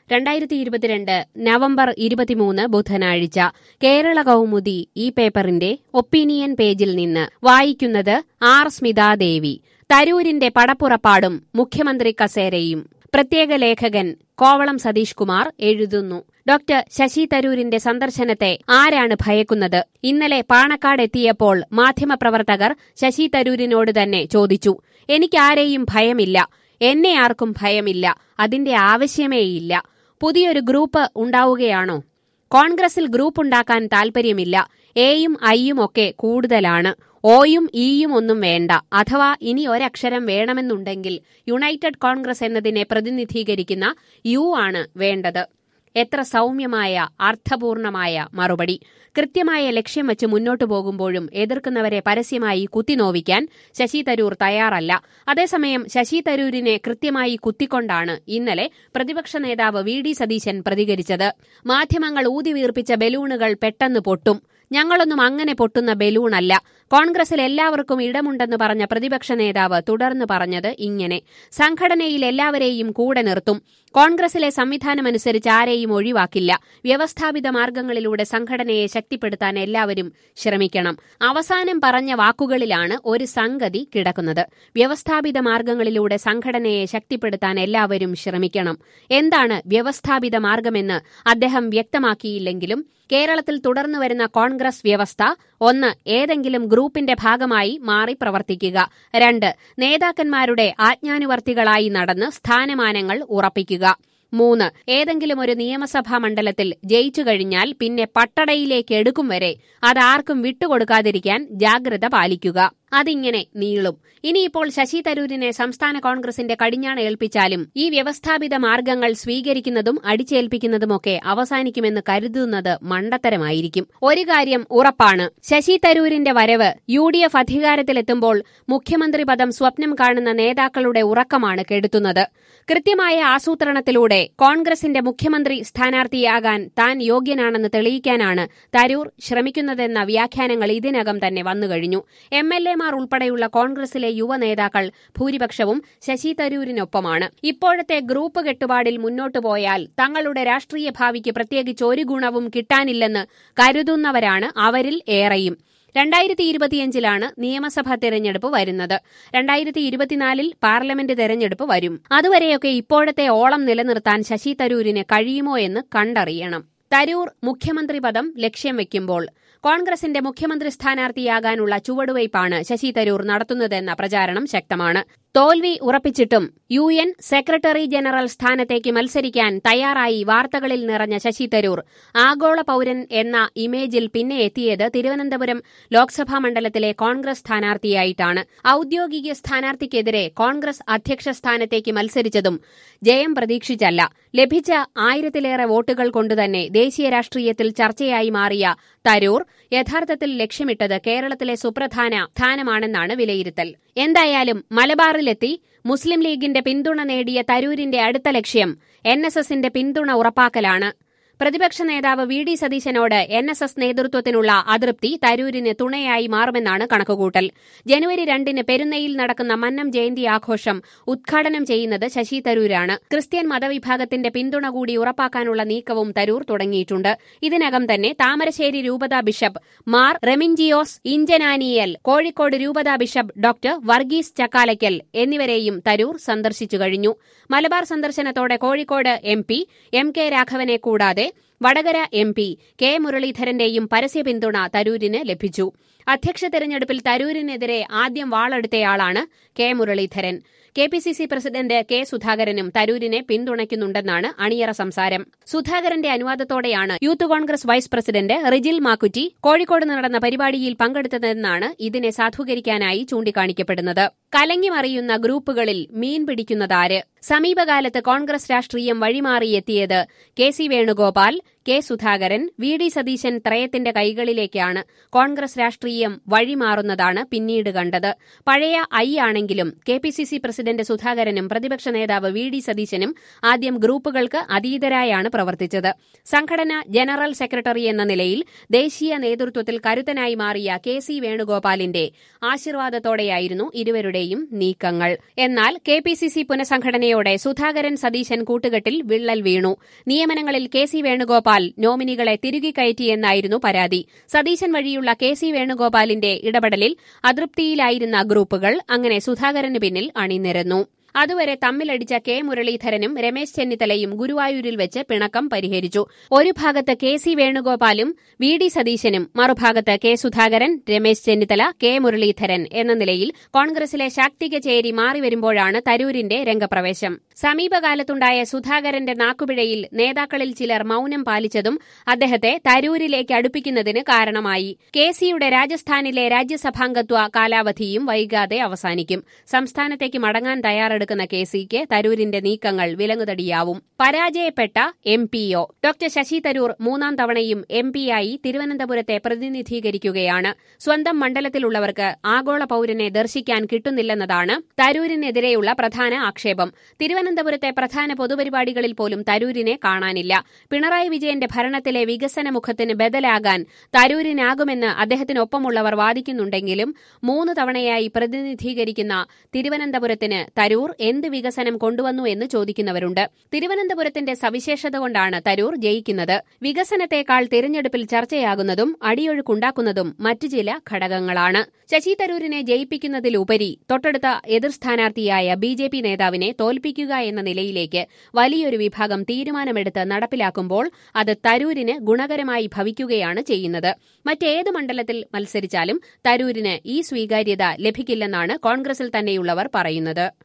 രണ്ടായിരത്തി ഇരുപത്തിരണ്ട് നവംബർ ഇരുപത്തിമൂന്ന് ബുധനാഴ്ച കേരള കൗമുദി ഈ പേപ്പറിന്റെ ഒപ്പീനിയൻ പേജിൽ നിന്ന് വായിക്കുന്നത് ആർ സ്മിതാദേവി തരൂരിന്റെ പടപ്പുറപ്പാടും മുഖ്യമന്ത്രി കസേരയും പ്രത്യേക ലേഖകൻ കോവളം സതീഷ് കുമാർ എഴുതുന്നു ഡോക്ടർ ശശി തരൂരിന്റെ സന്ദർശനത്തെ ആരാണ് ഭയക്കുന്നത് ഇന്നലെ പാണക്കാട് എത്തിയപ്പോൾ മാധ്യമപ്രവർത്തകർ ശശി തരൂരിനോട് തന്നെ ചോദിച്ചു എനിക്കാരെയും ഭയമില്ല എന്നെ ആർക്കും ഭയമില്ല അതിന്റെ ആവശ്യമേയില്ല പുതിയൊരു ഗ്രൂപ്പ് ഉണ്ടാവുകയാണോ കോൺഗ്രസിൽ ഗ്രൂപ്പ് ഉണ്ടാക്കാൻ താൽപര്യമില്ല എയും ഐയും ഒക്കെ കൂടുതലാണ് ഓയും ഈയും ഒന്നും വേണ്ട അഥവാ ഇനി ഒരക്ഷരം വേണമെന്നുണ്ടെങ്കിൽ യുണൈറ്റഡ് കോൺഗ്രസ് എന്നതിനെ പ്രതിനിധീകരിക്കുന്ന യു ആണ് വേണ്ടത് എത്ര സൗമ്യമായ അർത്ഥപൂർണമായ മറുപടി കൃത്യമായ ലക്ഷ്യം വെച്ച് മുന്നോട്ടു പോകുമ്പോഴും എതിർക്കുന്നവരെ പരസ്യമായി കുത്തിനോവിക്കാൻ ശശി തരൂർ തയ്യാറല്ല അതേസമയം ശശി തരൂരിനെ കൃത്യമായി കുത്തിക്കൊണ്ടാണ് ഇന്നലെ പ്രതിപക്ഷ നേതാവ് വി ഡി സതീശൻ പ്രതികരിച്ചത് മാധ്യമങ്ങൾ ഊതി വീർപ്പിച്ച ബലൂണുകൾ പെട്ടെന്ന് പൊട്ടും ഞങ്ങളൊന്നും അങ്ങനെ പൊട്ടുന്ന ബലൂണല്ല കോൺഗ്രസിൽ എല്ലാവർക്കും ഇടമുണ്ടെന്ന് പറഞ്ഞ പ്രതിപക്ഷ നേതാവ് തുടർന്ന് പറഞ്ഞത് ഇങ്ങനെ സംഘടനയിൽ എല്ലാവരെയും കൂടെ നിർത്തും കോൺഗ്രസിലെ സംവിധാനമനുസരിച്ച് ആരെയും ഒഴിവാക്കില്ല വ്യവസ്ഥാപിത മാർഗങ്ങളിലൂടെ സംഘടനയെ ശക്തിപ്പെടുത്താൻ എല്ലാവരും ശ്രമിക്കണം അവസാനം പറഞ്ഞ വാക്കുകളിലാണ് ഒരു സംഗതി കിടക്കുന്നത് വ്യവസ്ഥാപിത മാർഗങ്ങളിലൂടെ സംഘടനയെ ശക്തിപ്പെടുത്താൻ എല്ലാവരും ശ്രമിക്കണം എന്താണ് വ്യവസ്ഥാപിത മാർഗമെന്ന് അദ്ദേഹം വ്യക്തമാക്കിയില്ലെങ്കിലും കേരളത്തിൽ തുടർന്നു വരുന്ന കോൺഗ്രസ് വ്യവസ്ഥ ഒന്ന് ഏതെങ്കിലും ഗ്രൂപ്പിന്റെ ഭാഗമായി മാറി പ്രവർത്തിക്കുക രണ്ട് നേതാക്കന്മാരുടെ ആജ്ഞാനുവർത്തികളായി നടന്ന് സ്ഥാനമാനങ്ങൾ ഉറപ്പിക്കുക മൂന്ന് ഏതെങ്കിലും ഒരു നിയമസഭാ മണ്ഡലത്തിൽ ജയിച്ചു കഴിഞ്ഞാൽ പിന്നെ പട്ടടയിലേക്ക് എടുക്കും വരെ അതാർക്കും വിട്ടുകൊടുക്കാതിരിക്കാൻ ജാഗ്രത പാലിക്കുക അതിങ്ങനെ നീളും ഇനിയിപ്പോൾ ശശി തരൂരിനെ സംസ്ഥാന കോൺഗ്രസിന്റെ കടിഞ്ഞാണ് ഏൽപ്പിച്ചാലും ഈ വ്യവസ്ഥാപിത മാർഗങ്ങൾ സ്വീകരിക്കുന്നതും അടിച്ചേൽപ്പിക്കുന്നതുമൊക്കെ അവസാനിക്കുമെന്ന് കരുതുന്നത് മണ്ടത്തരമായിരിക്കും ഒരു കാര്യം ഉറപ്പാണ് ശശി തരൂരിന്റെ വരവ് യു ഡി എഫ് അധികാരത്തിലെത്തുമ്പോൾ മുഖ്യമന്ത്രി പദം സ്വപ്നം കാണുന്ന നേതാക്കളുടെ ഉറക്കമാണ് കെടുത്തുന്നത് കൃത്യമായ ആസൂത്രണത്തിലൂടെ കോൺഗ്രസിന്റെ മുഖ്യമന്ത്രി സ്ഥാനാർത്ഥിയാകാൻ താൻ യോഗ്യനാണെന്ന് തെളിയിക്കാനാണ് തരൂർ ശ്രമിക്കുന്നതെന്ന വ്യാഖ്യാനങ്ങൾ ഇതിനകം തന്നെ വന്നുകഴിഞ്ഞു എം എൽ എമാർ ഉൾപ്പെടെയുള്ള കോൺഗ്രസിലെ യുവ നേതാക്കൾ ഭൂരിപക്ഷവും ശശി തരൂരിനൊപ്പമാണ് ഇപ്പോഴത്തെ ഗ്രൂപ്പ് കെട്ടുപാടിൽ മുന്നോട്ടു പോയാൽ തങ്ങളുടെ രാഷ്ട്രീയ ഭാവിക്ക് പ്രത്യേകിച്ച് ഒരു ഗുണവും കിട്ടാനില്ലെന്ന് കരുതുന്നവരാണ് അവരിൽ ഏറെയും രണ്ടായിരത്തി ഇരുപത്തിയഞ്ചിലാണ് നിയമസഭാ തെരഞ്ഞെടുപ്പ് വരുന്നത് രണ്ടായിരത്തി ഇരുപത്തിനാലിൽ പാർലമെന്റ് തെരഞ്ഞെടുപ്പ് വരും അതുവരെയൊക്കെ ഇപ്പോഴത്തെ ഓളം നിലനിർത്താൻ ശശി തരൂരിന് കഴിയുമോ എന്ന് കണ്ടറിയണം തരൂർ മുഖ്യമന്ത്രി പദം ലക്ഷ്യം വെക്കുമ്പോൾ കോൺഗ്രസിന്റെ മുഖ്യമന്ത്രി സ്ഥാനാർത്ഥിയാകാനുള്ള ചുവടുവയ്പാണ് ശശി തരൂർ നടത്തുന്നതെന്ന പ്രചാരണം ശക്തമാണ് തോൽവി ഉറപ്പിച്ചിട്ടും യു എൻ സെക്രട്ടറി ജനറൽ സ്ഥാനത്തേക്ക് മത്സരിക്കാൻ തയ്യാറായി വാർത്തകളിൽ നിറഞ്ഞ ശശി തരൂർ ആഗോള പൌരൻ എന്ന ഇമേജിൽ പിന്നെ എത്തിയത് തിരുവനന്തപുരം ലോക്സഭാ മണ്ഡലത്തിലെ കോൺഗ്രസ് സ്ഥാനാർത്ഥിയായിട്ടാണ് ഔദ്യോഗിക സ്ഥാനാർത്ഥിക്കെതിരെ കോൺഗ്രസ് അധ്യക്ഷ സ്ഥാനത്തേക്ക് മത്സരിച്ചതും ജയം പ്രതീക്ഷിച്ചല്ല ലഭിച്ച ആയിരത്തിലേറെ വോട്ടുകൾ കൊണ്ടുതന്നെ ദേശീയ രാഷ്ട്രീയത്തിൽ ചർച്ചയായി മാറിയ തരൂർ യഥാർത്ഥത്തിൽ ലക്ഷ്യമിട്ടത് കേരളത്തിലെ സുപ്രധാന സ്ഥാനമാണെന്നാണ് വിലയിരുത്തൽ എന്തായാലും മലബാറിലെത്തി മുസ്ലിം ലീഗിന്റെ പിന്തുണ നേടിയ തരൂരിന്റെ അടുത്ത ലക്ഷ്യം എൻ എസ് എസിന്റെ പിന്തുണ ഉറപ്പാക്കലാണ് പ്രതിപക്ഷ നേതാവ് വി ഡി സതീശനോട് എൻ എസ് എസ് നേതൃത്വത്തിനുള്ള അതൃപ്തി തരൂരിന് തുണയായി മാറുമെന്നാണ് കണക്കുകൂട്ടൽ ജനുവരി രണ്ടിന് പെരുന്നയിൽ നടക്കുന്ന മന്നം ജയന്തി ആഘോഷം ഉദ്ഘാടനം ചെയ്യുന്നത് ശശി തരൂരാണ് ക്രിസ്ത്യൻ മതവിഭാഗത്തിന്റെ പിന്തുണ കൂടി ഉറപ്പാക്കാനുള്ള നീക്കവും തരൂർ തുടങ്ങിയിട്ടുണ്ട് ഇതിനകം തന്നെ താമരശ്ശേരി രൂപതാ ബിഷപ്പ് മാർ റെമിൻജിയോസ് ഇഞ്ചനാനിയൽ കോഴിക്കോട് രൂപതാ ബിഷപ്പ് ഡോക്ടർ വർഗീസ് ചക്കാലയ്ക്കൽ എന്നിവരെയും തരൂർ സന്ദർശിച്ചു കഴിഞ്ഞു മലബാർ സന്ദർശനത്തോടെ Kozhikode M P M K രാഘവനെ കൂടാതെ വടകര എം പി കെ മുരളീധരന്റെയും പരസ്യ പിന്തുണ തരൂരിന് ലഭിച്ചു അധ്യക്ഷ തെരഞ്ഞെടുപ്പിൽ തരൂരിനെതിരെ ആദ്യം വാളെടുത്തയാളാണ് K Muraleedharan K P C C president K സുധാകരനും തരൂരിനെ പിന്തുണയ്ക്കുന്നുണ്ടെന്നാണ് അണിയറ സംസാരം സുധാകരന്റെ അനുവാദത്തോടെയാണ് youth Congress vice president Rijil Makkutty Kozhikode നടന്ന പരിപാടിയിൽ പങ്കെടുത്തതെന്നാണ് ഇതിനെ സാധൂകരിക്കാനായി ചൂണ്ടിക്കാണിക്കപ്പെടുന്നത് കലങ്ങിമറിയുന്ന ഗ്രൂപ്പുകളിൽ മീൻ പിടിക്കുന്നതാര് സമീപകാലത്ത് കോൺഗ്രസ് രാഷ്ട്രീയം വഴിമാറിയെത്തിയത് K C Venugopal K Sudhakaran V D Satheesan ത്രയത്തിന്റെ കൈകളിലേക്കാണ് കോൺഗ്രസ് രാഷ്ട്രീയം വഴിമാറുന്നതാണ് പിന്നീട് കണ്ടത് പഴയ ഐ ആണെങ്കിലും K P C C president സുധാകരനും പ്രതിപക്ഷ നേതാവ് വി ഡി സതീശനും ആദ്യം ഗ്രൂപ്പുകൾക്ക് അതീതരായാണ് പ്രവർത്തിച്ചത് സംഘടന ജനറൽ സെക്രട്ടറി എന്ന നിലയിൽ ദേശീയ നേതൃത്വത്തിൽ കരുത്തനായി മാറിയ കെ സി വേണുഗോപാലിന്റെ ആശീർവാദത്തോടെയായിരുന്നു ഇരുവരുടെയും നീക്കങ്ങൾ എന്നാൽ കെ പി സി സി പുനഃസംഘടനയോടെ സുധാകരൻ സതീശൻ കൂട്ടുകെട്ടിൽ വിള്ളൽ വീണു നിയമനങ്ങളിൽ കെ സി വേണുഗോപാൽ നോമിനികളെ തിരികെ കയറ്റിയെന്നായിരുന്നു പരാതി സതീശൻ വഴിയുള്ള കെ സി വേണുഗോപാലിന്റെ ഇടപെടലിൽ അതൃപ്തിയിലായിരുന്ന ഗ്രൂപ്പുകൾ അങ്ങനെ സുധാകരന് പിന്നിൽ അണിനിരന്നു അതുവരെ തമ്മിലടിച്ച കെ മുരളീധരനും രമേശ് ചെന്നിത്തലയും ഗുരുവായൂരിൽ വെച്ച് പിണക്കം പരിഹരിച്ചു ഒരു ഭാഗത്ത് കെ സി വേണുഗോപാലും വി ഡി സതീശനും മറുഭാഗത്ത് കെ സുധാകരൻ രമേശ് ചെന്നിത്തല കെ മുരളീധരൻ എന്ന നിലയിൽ കോൺഗ്രസിലെ ശാക്തിക ചേരി മാറിവരുമ്പോഴാണ് തരൂരിന്റെ രംഗപ്രവേശം സമീപകാലത്തുണ്ടായ സുധാകരന്റെ നാക്കുപിഴയിൽ നേതാക്കളിൽ ചിലർ മൌനം പാലിച്ചതും അദ്ദേഹത്തെ തരൂരിലേക്ക് അടുപ്പിക്കുന്നതിന് കാരണമായി കെ സിയുടെ രാജസ്ഥാനിലെ രാജ്യസഭാംഗത്വ കാലാവധിയും വൈകാതെ അവസാനിക്കും സംസ്ഥാനത്തേക്ക് മടങ്ങാൻ തയ്യാറെടുക്കുന്ന കെ സിക്ക് തരൂരിന്റെ നീക്കങ്ങൾ വിലങ്ങുതടിയാവും പരാജയപ്പെട്ട എം പിഒ ഡോക്ടർ ശശി തരൂർ മൂന്നാം തവണയും എം പിയായി തിരുവനന്തപുരത്തെ പ്രതിനിധീകരിക്കുകയാണ് സ്വന്തം മണ്ഡലത്തിലുള്ളവർക്ക് ആഗോള പൌരനെ ദർശിക്കാൻ കിട്ടുന്നില്ലെന്നതാണ് തരൂരിനെതിരെയുള്ള പ്രധാന ആക്ഷേപം തിരുവനന്തപുരത്തെ പ്രധാന പൊതുപരിപാടികളിൽ പോലും തരൂരിനെ കാണാനില്ല പിണറായി വിജയന്റെ ഭരണത്തിലെ വികസന മുഖത്തിന് ബദലാകാൻ തരൂരിനാകുമെന്ന് അദ്ദേഹത്തിനൊപ്പമുള്ളവർ വാദിക്കുന്നുണ്ടെങ്കിലും മൂന്ന് തവണയായി പ്രതിനിധീകരിക്കുന്ന തിരുവനന്തപുരത്തിന് തരൂർ എന്ത് വികസനം കൊണ്ടുവന്നു എന്ന് ചോദിക്കുന്നവരുണ്ട് തിരുവനന്തപുരത്തിന്റെ സവിശേഷത കൊണ്ടാണ് തരൂർ ജയിക്കുന്നത് വികസനത്തെക്കാൾ തിരഞ്ഞെടുപ്പിൽ ചർച്ചയാകുന്നതും അടിയൊഴുക്കുണ്ടാക്കുന്നതും മറ്റു ചില ഘടകങ്ങളാണ് ശശി തരൂരിനെ ജയിപ്പിക്കുന്നതിലുപരി തൊട്ടടുത്ത എതിർ സ്ഥാനാർത്ഥിയായ ബി ജെ പി നേതാവിനെ തോൽപ്പിക്കുക എന്ന നിലയിലേക്ക് വലിയൊരു വിഭാഗം തീരുമാനമെടുത്ത് നടപ്പിലാക്കുമ്പോൾ അത് തരൂരിന് ഗുണകരമായി ഭവിക്കുകയാണ് ചെയ്യുന്നത് മറ്റേത് മണ്ഡലത്തിൽ മത്സരിച്ചാലും തരൂരിന് ഈ സ്വീകാര്യത ലഭിക്കില്ലെന്നാണ് കോൺഗ്രസിൽ തന്നെയുള്ളവർ പറയുന്നത്